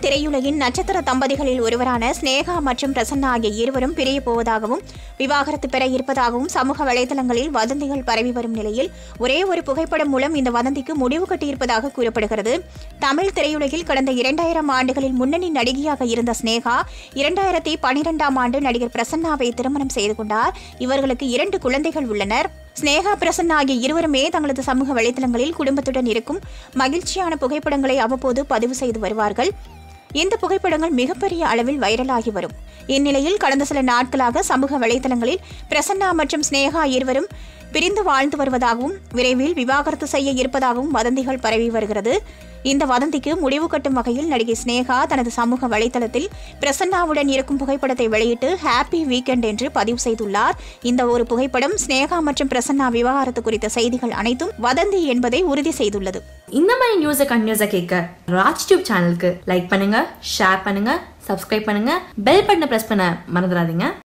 திரையுலகின் நட்சத்திர தம்பதிகளில் ஒருவரான ஸ்னேகா மற்றும் பிரசன்னா ஆகிய இருவரும் பிரிய போவதாகவும் விவாகரத்து பெற இருப்பதாகவும் சமூக வலைதளங்களில் வதந்திகள் பரவி வரும் நிலையில் ஒரே ஒரு புகைப்படம் மூலம் இந்த வதந்திக்கு முடிவு கட்டியிருப்பதாக கூறப்படுகிறது தமிழ் திரையுலகில் கடந்த இரண்டாயிரம் ஆண்டுகளில் முன்னணி நடிகையாக இருந்த ஸ்னேகா இரண்டாயிரத்தி பனிரெண்டாம் ஆண்டு நடிகர் பிரசன்னாவை திருமணம் செய்து கொண்டார் இவர்களுக்கு இரண்டு குழந்தைகள் உள்ளனர் ஸ்னேகா பிரசன்னா ஆகிய இருவருமே தங்களது சமூக வலைதளங்களில் குடும்பத்துடன் இருக்கும் மகிழ்ச்சியான புகைப்படங்களை அவ்வப்போது பதிவு செய்து வருவார்கள் இந்த புகைப்படங்கள் மிகப்பெரிய அளவில் வைரலாகி வரும் இந்நிலையில் கடந்த சில நாட்களாக சமூக வலைதளங்களில் பிரசன்னா மற்றும் ஸ்னேகா இருவரும் பிரிந்து வாழ்ந்து வருவதாகவும் விரைவில் விவாகரத்து செய்ய இருப்பதாகவும் வதந்திகள் பரவி வருகிறது இந்த வதந்திக்கு முடிவு கட்டும் வகையில் நடிகை ஸ்னேகா தனது சமூக வலைதளத்தில் பிரசன்னாவுடன் இருக்கும் புகைப்படத்தை வெளியிட்டு ஹாப்பி வீக்கெண்ட் என்று பதிவு செய்துள்ளார் இந்த ஒரு புகைப்படம் ஸ்னேகா மற்றும் பிரசன்னா விவாகரத்து குறித்த செய்திகள் அனைத்தும் வதந்தி என்பதை உறுதி செய்துள்ளது இந்த மாதிரி நியூஸை கண்டினியூஸாக கேட்க ராஜ் டியூப் சேனலுக்கு லைக் பண்ணுங்க ஷேர் பண்ணுங்க சப்ஸ்கிரைப் பண்ணுங்க பெல் பட்டனை ப்ரெஸ் பண்ண மறந்துடாதீங்க